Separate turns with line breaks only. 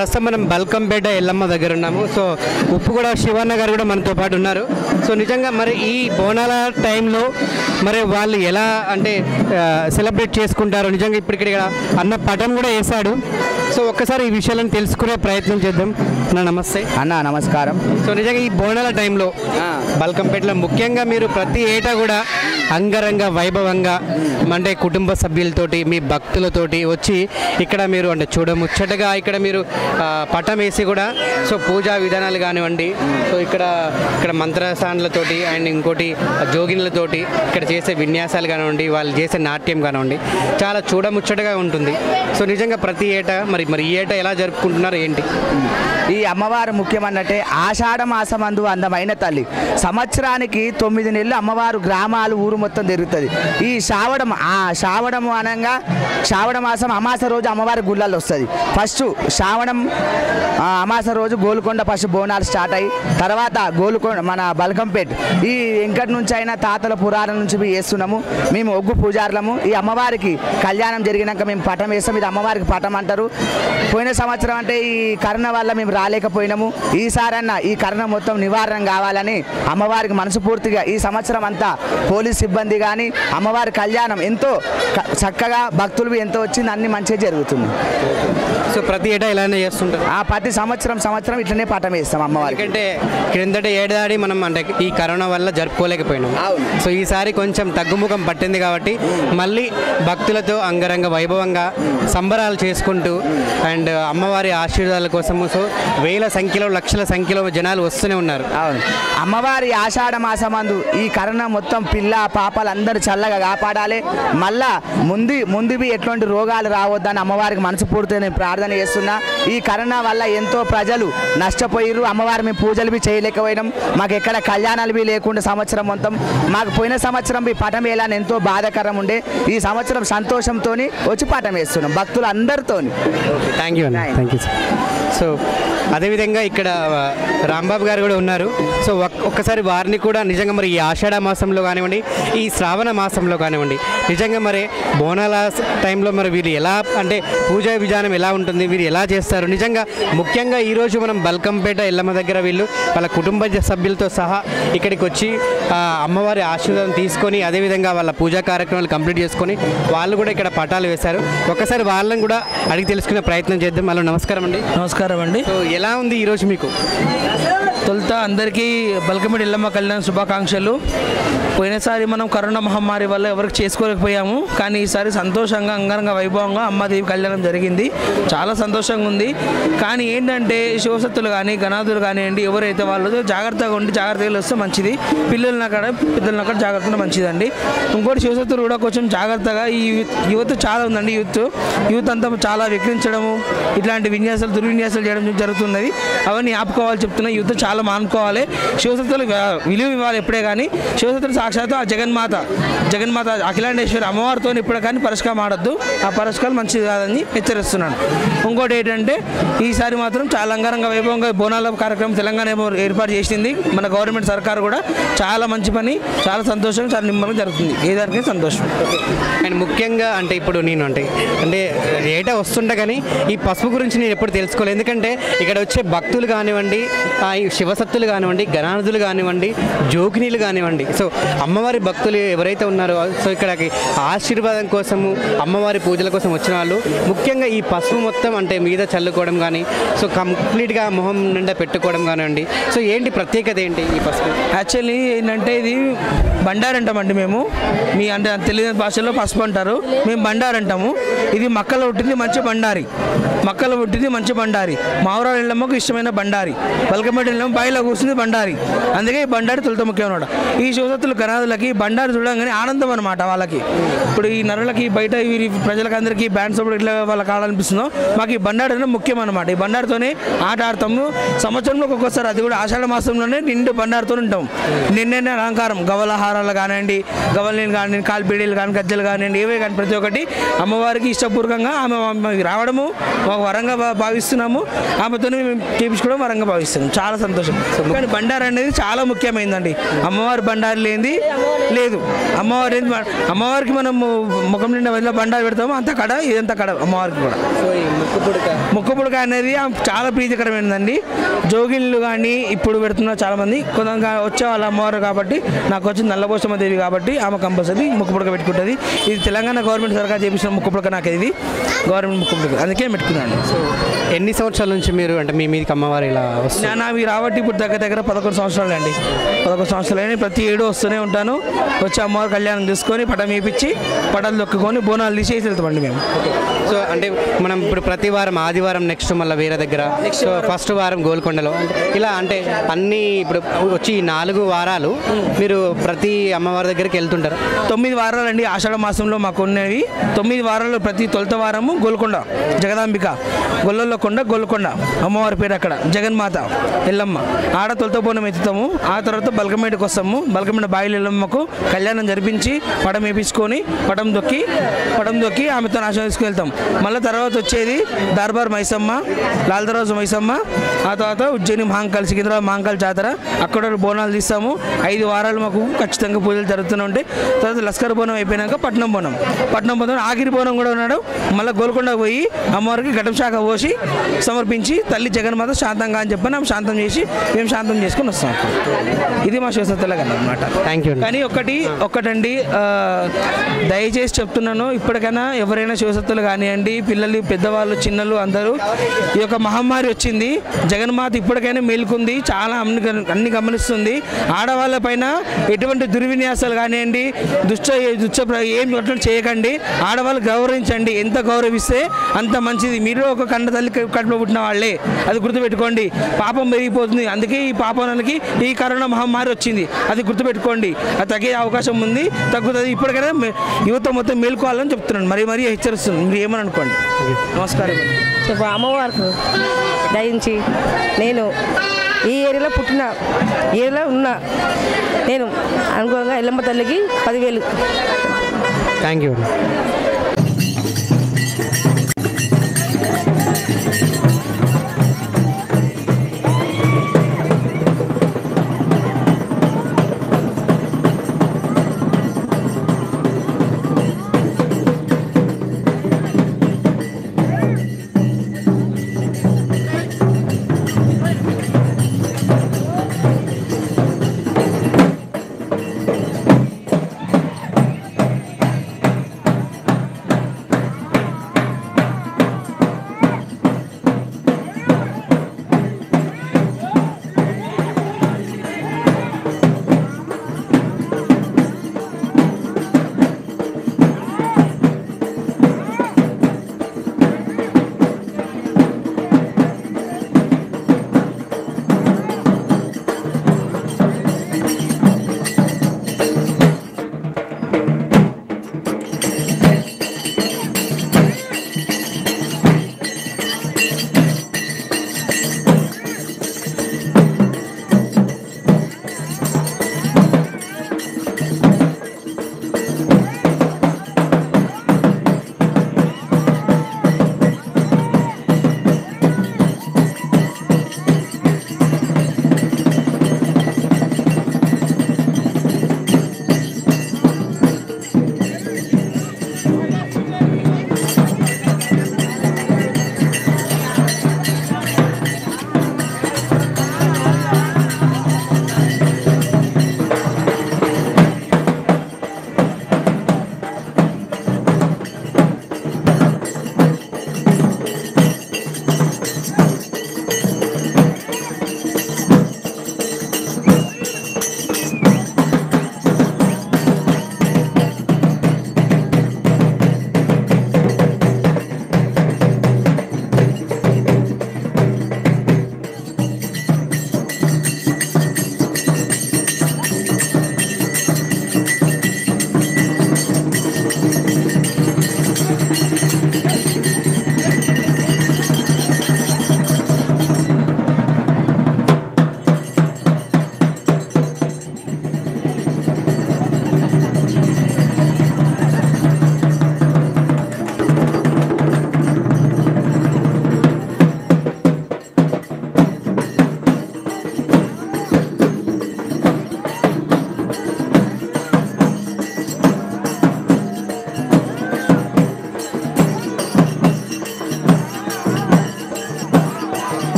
ప్రస్తుతం మనం బల్కంపేట ఎల్లమ్మ దగ్గర ఉన్నాము సో ఉప్పు కూడా శివన్న గారు కూడా మనతో పాటు ఉన్నారు సో నిజంగా మరి ఈ బోనాల టైంలో మరి వాళ్ళు ఎలా అంటే సెలబ్రేట్ చేసుకుంటారు నిజంగా ఇప్పుడు ఇక్కడ అన్న పటం కూడా వేశాడు సో ఒక్కసారి ఈ విషయాలను తెలుసుకునే ప్రయత్నం చేద్దాం అన్న నమస్తే
అన్న నమస్కారం
సో నిజంగా ఈ బోనాల టైంలో బల్కంపేటలో ముఖ్యంగా మీరు ప్రతి ఏటా కూడా అంగరంగ వైభవంగా అంటే కుటుంబ సభ్యులతోటి మీ భక్తులతోటి వచ్చి ఇక్కడ మీరు అంటే చూడముచ్చటగా ఇక్కడ మీరు ఆ, పటం వేసి కూడా సో పూజా విధానాలు కానివ్వండి సో ఇక్కడ ఇక్కడ మంత్రస్థానాలతోటి అండ్ ఇంకోటి జోగిన్లతోటి ఇక్కడ చేసే విన్యాసాలు కానివ్వండి వాళ్ళు చేసే నాట్యం కానివ్వండి చాలా చూడముచ్చటగా ఉంటుంది సో నిజంగా ప్రతి ఏటా మరి మరి ఈ ఏటా ఎలా జరుపుకుంటున్నారు ఏంటి
ఈ అమ్మవారు ముఖ్యమన్నట్టే ఆషాఢ మాసమందు అందమైన తల్లి సంవత్సరానికి తొమ్మిది నెలలు అమ్మవారు గ్రామాలు ఊరు మొత్తం తిరుగుతుంది ఈ శ్రావణం ఆ శ్రావణం అనగా శ్రావణ మాసం అమాస రోజు అమ్మవారి గుళ్ళల్లో వస్తుంది ఫస్ట్ శ్రావణం ఆ, అమాస రోజు గోల్కొండ ఫస్ట్ బోనాలు స్టార్ట్ అయ్యి తర్వాత గోల్కొండ మన బల్కంపేట్ ఈ వెంకటి నుంచి అయినా తాతల పురాణం నుంచి మేము చేస్తున్నాము మేము ఒగ్గు పూజారులము ఈ అమ్మవారికి కళ్యాణం జరిగినాక మేము పటం వేస్తాం ఇది అమ్మవారికి పటం అంటారు పోయిన సంవత్సరం అంటే ఈ కరోనా వల్ల మేము రాలేకపోయినాము ఈసారన్నా ఈ కరోనా మొత్తం నివారణ కావాలని అమ్మవారికి మనసుపూర్తిగా ఈ సంవత్సరం అంతా పోలీస్ సిబ్బంది కానీ అమ్మవారి కళ్యాణం ఎంతో క- చక్కగా భక్తులు ఎంతో వచ్చింది అన్ని మంచిగా జరుగుతుంది
సో ప్రతి ఏటా ఇలానే చేస్తుంటారు
ఆ ప్రతి సంవత్సరం సంవత్సరం ఇట్లనే పటం వేస్తాం అమ్మవారికి
ఎందుకంటే క్రిందట ఏడాది మనం అంటే ఈ కరోనా వల్ల జరుపుకోలేకపోయినాం
అవును.
సో ఈసారి కొంచెం తగ్గుముఖం పట్టింది కాబట్టి మళ్ళీ భక్తులతో అంగరంగ వైభవంగా సంబరాలు చేసుకుంటూ అండ్ అమ్మవారి ఆశీర్వాదాల కోసము సో వేల సంఖ్యలో లక్షల సంఖ్యలో జనాలు వస్తూనే ఉన్నారు
అవును అమ్మవారి ఆషాఢ మాసమందు ఈ కరోనా మొత్తం పిల్ల పాపలు అందరూ చల్లగా కాపాడాలి మళ్ళా ముందు ముందువి ఎటువంటి రోగాలు రావద్దని అమ్మవారికి మనసుపూర్తిగా నేను ప్రార్థన చేస్తున్నా ఈ కరోనా వల్ల ఎంతో ప్రజలు నష్టపోయిర్రు అమ్మవారి మేము పూజలు బి చేయలేకపోయినాం మాకు ఎక్కడ కళ్యాణాలు బి లేకుండా సంవత్సరం మొత్తం మాకు పోయిన సంవత్సరం బి పటం వేయాలని ఎంతో బాధాకరం ఉండే ఈ సంవత్సరం సంతోషంతో వచ్చి పటం వేస్తున్నాం భక్తులు అందరితోని
థ్యాంక్ యూ అన్న థ్యాంక్ యూ సో అదేవిధంగా ఇక్కడ ఆ, రాంబాబు గారు కూడా ఉన్నారు సో ఒక్- ఒక్కసారి వారిని కూడా నిజంగా మరి ఈ ఆషాఢ మాసంలో కానివ్వండి ఈ శ్రావణ మాసంలో కానివ్వండి నిజంగా మరి బోనాల స- టైంలో మరి వీరు ఎలా అంటే పూజా విధానం ఎలా ఉంటుంది వీరు ఎలా చేస్తారు నిజంగా ముఖ్యంగా ఈరోజు మనం బల్కంపేట ఎల్లమ్మ దగ్గర వీళ్ళు వాళ్ళ కుటుంబ సభ్యులతో సహా ఇక్కడికి వచ్చి ఆ, అమ్మవారి ఆశీర్వాదం తీసుకొని అదేవిధంగా వాళ్ళ పూజా కార్యక్రమాలు కంప్లీట్ చేసుకొని వాళ్ళు కూడా ఇక్కడ పటాలు వేశారు ఒక్కసారి వాళ్ళని కూడా అడిగి తెలుసుకునే ప్రయత్నం చేద్దాం హలో నమస్కారం అండి
నమస్కారం అండి
సో ఎలా ఉంది ఈరోజు మీకు
తొలుత అందరికీ బల్కమిడి ఇల్లమ్మ కళ్యాణ శుభాకాంక్షలు పోయినసారి మనం కరోనా మహమ్మారి వల్ల ఎవరికి చేసుకోలేకపోయాము కానీ ఈసారి సంతోషంగా అంగరంగ వైభవంగా అమ్మాదేవి కళ్యాణం జరిగింది చాలా సంతోషంగా ఉంది కానీ ఏంటంటే శివసత్తులు కానీ గణాదులు కానివ్వండి ఎవరైతే వాళ్ళు జాగ్రత్తగా ఉండి జాగ్రత్తగా వస్తే మంచిది పిల్లలని అక్కడ పెద్దలను అక్కడ జాగ్రత్తగా మంచిదండి ఇంకోటి శివసత్తులు కూడా కొంచెం జాగ్రత్తగా ఈ యూత్ యూత్ చాలా ఉందండి యూత్ యూత్ అంతా చాలా వికరించడము ఇట్లాంటి విన్యాసాలు దుర్విన్యాసాలు చేయడం జరుగుతున్నది అవన్నీ ఆపుకోవాలి చెప్తున్నా యూత్ చాలా మానుకోవాలి శివసత్తులు విలువ ఇవ్వాలి ఎప్పుడే కానీ శివసత్తులు సాక్షాత్తు ఆ జగన్మాత జగన్మాత అఖిలాండేశ్వరి అమ్మవారితో ఇప్పుడు కానీ పరిష్కారం ఆడద్దు ఆ పరిష్కారం మంచిది కాదని హెచ్చరిస్తున్నాను ఇంకోటి ఏంటంటే ఈసారి మాత్రం చాలా అంగరంగ వైభవంగా బోనాల కార్యక్రమం తెలంగాణ ఏమో ఏర్పాటు చేసింది మన గవర్నమెంట్ సర్కారు కూడా చాలా మంచి పని చాలా సంతోషం చాలా నిమ్మలం జరుగుతుంది ఏదానికి సంతోషం
అండ్ ముఖ్యంగా అంటే ఇప్పుడు నేను అంటే అంటే ఏటా వస్తుంటా కానీ ఈ పసుపు గురించి నేను ఎప్పుడు తెలుసుకోలేదు ఎందుకంటే ఇక్కడ వచ్చే భక్తులు కానివ్వండి ఆ, ఈ శివసత్తులు కానివ్వండి గణానదులు కానివ్వండి జోగినీలు కానివ్వండి సో అమ్మవారి భక్తులు ఎవరైతే ఉన్నారో సో ఇక్కడికి ఆశీర్వాదం కోసము అమ్మవారి పూజల కోసం వచ్చిన వాళ్ళు ముఖ్యంగా ఈ పసుపు మొత్తం అంటే మీద చల్లుకోవడం కానీ సో కంప్లీట్గా మొహం నిండా పెట్టుకోవడం కానివ్వండి సో ఏంటి ప్రత్యేకత ఏంటి ఈ పసుపు
యాక్చువల్లీ ఏంటంటే ఇది బండారు అంటామండి మేము మీ అంటే తెలుగు భాషలో పసుపు అంటారు మేము బండారు అంటాము ఇది మక్కలో పుట్టింది మంచి బండారి మక్కలో పుట్టింది మంచి బండారి మావరాలు ఇళ్ళమ్మకు ఇష్టమైన బండారి బల్కమెట్ ఇళ్ళమ్మ బాయిలో కూర్చుంది బండారి అందుకే ఈ బండారి తొలుత ముఖ్యం అనమాట ఈ శివసత్తుల గణాదులకి బండారు చూడంగానే ఆనందం అనమాట వాళ్ళకి ఇప్పుడు ఈ నరులకి బయట వీరి ప్రజలకు అందరికీ బ్యాండ్ సపోర్ట్ ఇట్లా వాళ్ళకి ఆడాలనిపిస్తుందో మాకు ఈ బండారు అనేది ముఖ్యం అనమాట ఈ బండారుతోనే ఆట ఆడతాము సంవత్సరంలో ఒక్కొక్కసారి అది కూడా ఆషాఢ మాసంలోనే నిండు బండారుతో ఉంటాం నిన్నే అలంకారం గవల హారాలు కానివ్వండి గవలనీళ్ళు కానివ్వండి కాల్పీడీలు కానీ గజ్జలు కానివ్వండి ఏవే కానీ ప్రతి ఒక్కటి అమ్మవారికి ఇష్టపూర్వకంగా ఆమె ఆమె రావడము మాకు వరంగా భా- భావిస్తున్నాము ఆమెతో మేము చేపించుకోవడం వరంగా భావిస్తున్నాం చాలా సంతోషం కానీ బండారు అనేది చాలా ముఖ్యమైనదండి అమ్మవారి బండారు లేనిది లేదు అమ్మవారి ఏంది మన- అమ్మవారికి మనం ముఖం నిండా వదిలే బండారు పెడతాము అంత కడ ఇదంతా కడ అమ్మవారికి కూడా
సో ఈ ముక్కు పుడక
ముక్కపుడక అనేది ఆమె చాలా ప్రీతికరమైనదండి జోగిన్లు కానీ ఇప్పుడు పెడుతున్నారు చాలా మంది కొంత వచ్చే వాళ్ళ అమ్మవారు కాబట్టి నాకు వచ్చింది నల్లబోసమ్మ దేవి కాబట్టి ఆమె కంపల్సరీ ముక్కపుడక పెట్టుకుంటుంది ఇది తెలంగాణ గవర్నమెంట్ సర్కార్ చేపించిన ముక్కపుడక నాకు ఇది గవర్నమెంట్ ముక్కపుడక అందుకే పెట్టుకున్నాను
సో ఎన్ని సంవత్సరాల నుంచి మీరు అంటే మీ మీదకి అమ్మవారు ఇలా వస్తుంది
నేను అవి రాబట్టి ఇప్పుడు దగ్గర దగ్గర పదకొండు సంవత్సరాలు అండి పదకొండు సంవత్సరాలు అయినా ప్రతి ఏడు వస్తూనే ఉంటాను వచ్చి అమ్మవారి కళ్యాణం చూసుకొని పటం వేయించి పటాలు దొక్కుకొని బోనాలు తీసేసి వెళ్తామండి మేము
సో అంటే మనం ఇప్పుడు ప్రతి వారం ఆదివారం నెక్స్ట్ మళ్ళీ వేరే దగ్గర సో ఫస్ట్ వారం గోల్కొండలో అంటే ఇలా అంటే అన్ని ఇప్పుడు వచ్చి ఈ నాలుగు వారాలు మీరు ప్రతి అమ్మవారి దగ్గరికి వెళ్తుంటారు
తొమ్మిది వారాలండి ఆషాఢ మాసంలో మాకు ఉన్నవి తొమ్మిది వారాలు ప్రతి తొలత వారము గోల్కొండ జగదాంబిక గొల్లల్లో కొండ గోల్కొండ అమ్మవారి పేరు అక్కడ జగన్మాత ఎల్లమ్మ ఆడ తొలత బోనం ఎత్తుతాము ఆ తర్వాత బల్కమేటకి వస్తాము బల్కమేట బాయిల ఎల్లమ్మకు కళ్యాణం జరిపించి పటం వేపించుకొని పటం దొక్కి పటం దొక్కి ఆమెతో నాశనం తీసుకెళ్తాం మళ్ళీ తర్వాత వచ్చేది దర్బార్ మైసమ్మ లాల్దరాజు మైసమ్మ ఆ తర్వాత ఉజ్జయిని మహాంకాల్ సికింద్రాబాద్ మహాంకాల్ జాతర అక్కడ బోనాలు తీస్తాము ఐదు వారాలు మాకు ఖచ్చితంగా పూజలు జరుగుతూనే ఉంటాయి తర్వాత లస్కర్ బోనం అయిపోయినాక పట్నం బోనం పట్నం బోనం ఆఖరి బోనం కూడా ఉన్నాడు మళ్ళీ గోల్కొండ పోయి అమ్మవారికి ఘటం శాఖ పోసి సమర్పించి తల్లి జగన్మాత శాంతంగా అని చెప్పని ఆమె శాంతం చేసి మేము శాంతం చేసుకొని వస్తాం ఇది మా శివసత్తుల కన్నా అనమాట
థ్యాంక్ యూ
కానీ ఒకటి ఒకటండి ఆ, దయచేసి చెప్తున్నాను ఇప్పటికైనా ఎవరైనా శివసత్తులు కానివ్వండి పిల్లలు పెద్దవాళ్ళు చిన్నలు అందరూ ఈ యొక్క మహమ్మారి వచ్చింది జగన్మాత ఇప్పటికైనా మేలుకుంది చాలా అన్ని గమ- అన్ని గమనిస్తుంది ఆడవాళ్ళ పైన ఎటువంటి దుర్విన్యాసాలు కానివ్వండి దుష్ట దుష్ట ప్ర- ఏం అట్లా చేయకండి ఆడవాళ్ళు గౌరవించండి ఎంత గౌరవిస్తే అంత మంచిది మీరు ఒక కన్న తల్లి క- కడుపులో పుట్టిన వాళ్ళే అది గుర్తుపెట్టుకోండి పాపం పెరిగిపోతుంది అందుకే ఈ పాపానికి ఈ కరోనా మహమ్మారి వచ్చింది అది గుర్తుపెట్టుకోండి అది తగ్గే అవకాశం ఉంది తగ్గుతుంది ఇప్పటికైనా మే- యువత మొత్తం మేల్కోవాలని చెప్తున్నాను మరీ మరీ హెచ్చరిస్తుంది మీరు ఏమని అనుకోండి నమస్కారం
చెప్పు అమ్మవారికి దయించి నేను ఈ ఏరియాలో పుట్టిన ఈ ఏరియాలో ఉన్నా నేను అనుకోగా ఎల్లమ్మ తల్లికి పదివేలు
థ్యాంక్ యూ